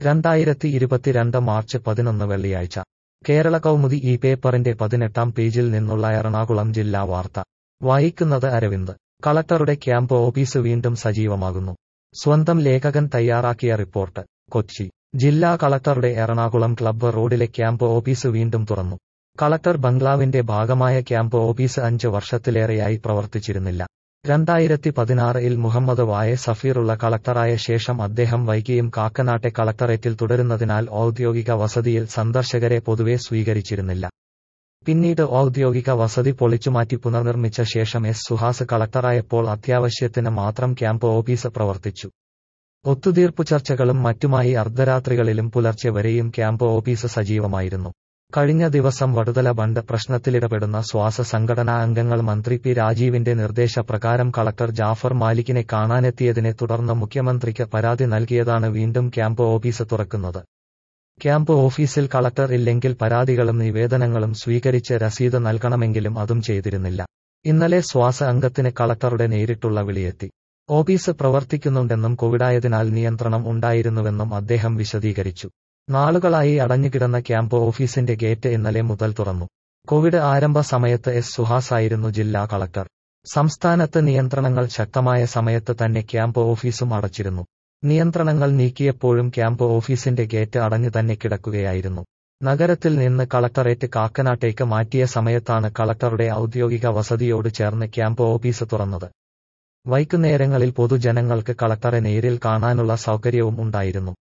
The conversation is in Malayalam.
രണ്ടായിരത്തി ഇരുപത്തിരണ്ട് മാർച്ച് പതിനൊന്ന് വെള്ളിയാഴ്ച കേരള കൗമുദി ഈ പേപ്പറിന്റെ പതിനെട്ടാം പേജിൽ നിന്നുള്ള എറണാകുളം ജില്ലാ വാർത്ത വായിക്കുന്നത് അരവിന്ദ് കളക്ടറുടെ ക്യാമ്പ് ഓഫീസ് വീണ്ടും സജീവമാകുന്നു സ്വന്തം ലേഖകൻ തയ്യാറാക്കിയ റിപ്പോർട്ട് കൊച്ചി ജില്ലാ കളക്ടറുടെ എറണാകുളം ക്ലബ്ബ് റോഡിലെ ക്യാമ്പ് ഓഫീസ് വീണ്ടും തുറന്നു കളക്ടർ ബംഗ്ലാവിന്റെ ഭാഗമായ ക്യാമ്പ് ഓഫീസ് അഞ്ച് വർഷത്തിലേറെയായി പ്രവർത്തിച്ചിരുന്നില്ല രണ്ടായിരത്തി പതിനാറിൽ മുഹമ്മദ് വായ സഫീറുള്ള കളക്ടറായ ശേഷം അദ്ദേഹം വൈകിയും കാക്കനാട്ടെ കളക്ടറേറ്റിൽ തുടരുന്നതിനാൽ ഔദ്യോഗിക വസതിയിൽ സന്ദർശകരെ പൊതുവെ സ്വീകരിച്ചിരുന്നില്ല പിന്നീട് ഔദ്യോഗിക വസതി പൊളിച്ചുമാറ്റി പുനർനിർമ്മിച്ച ശേഷം എസ് സുഹാസ് കളക്ടറായപ്പോൾ അത്യാവശ്യത്തിന് മാത്രം ക്യാമ്പ് ഓഫീസ് പ്രവർത്തിച്ചു ഒത്തുതീർപ്പു ചർച്ചകളും മറ്റുമായി അർദ്ധരാത്രികളിലും പുലർച്ചെ വരെയും ക്യാമ്പ് ഓഫീസ് സജീവമായിരുന്നു കഴിഞ്ഞ ദിവസം വടുതല ബണ്ട് പ്രശ്നത്തിലിടപെടുന്ന ശ്വാസ സംഘടനാ അംഗങ്ങൾ മന്ത്രി പി രാജീവിന്റെ നിർദ്ദേശപ്രകാരം കളക്ടർ ജാഫർ മാലിക്കിനെ കാണാനെത്തിയതിനെ തുടർന്ന് മുഖ്യമന്ത്രിക്ക് പരാതി നൽകിയതാണ് വീണ്ടും ക്യാമ്പ് ഓഫീസ് തുറക്കുന്നത് ക്യാമ്പ് ഓഫീസിൽ കളക്ടർ ഇല്ലെങ്കിൽ പരാതികളും നിവേദനങ്ങളും സ്വീകരിച്ച് രസീത് നൽകണമെങ്കിലും അതും ചെയ്തിരുന്നില്ല ഇന്നലെ ശ്വാസ അംഗത്തിന് കളക്ടറുടെ നേരിട്ടുള്ള വിളിയെത്തി ഓഫീസ് പ്രവർത്തിക്കുന്നുണ്ടെന്നും കോവിഡായതിനാൽ നിയന്ത്രണം ഉണ്ടായിരുന്നുവെന്നും അദ്ദേഹം വിശദീകരിച്ചു നാളുകളായി അടഞ്ഞുകിടന്ന ക്യാമ്പ് ഓഫീസിന്റെ ഗേറ്റ് ഇന്നലെ മുതൽ തുറന്നു കോവിഡ് ആരംഭ സമയത്ത് എസ് സുഹാസായിരുന്നു ജില്ലാ കളക്ടർ സംസ്ഥാനത്ത് നിയന്ത്രണങ്ങൾ ശക്തമായ സമയത്ത് തന്നെ ക്യാമ്പ് ഓഫീസും അടച്ചിരുന്നു നിയന്ത്രണങ്ങൾ നീക്കിയപ്പോഴും ക്യാമ്പ് ഓഫീസിന്റെ ഗേറ്റ് അടഞ്ഞു തന്നെ കിടക്കുകയായിരുന്നു നഗരത്തിൽ നിന്ന് കളക്ടറേറ്റ് കാക്കനാട്ടേക്ക് മാറ്റിയ സമയത്താണ് കളക്ടറുടെ ഔദ്യോഗിക വസതിയോട് ചേർന്ന് ക്യാമ്പ് ഓഫീസ് തുറന്നത് വൈകുന്നേരങ്ങളിൽ പൊതുജനങ്ങൾക്ക് കളക്ടറെ നേരിൽ കാണാനുള്ള സൗകര്യവും ഉണ്ടായിരുന്നു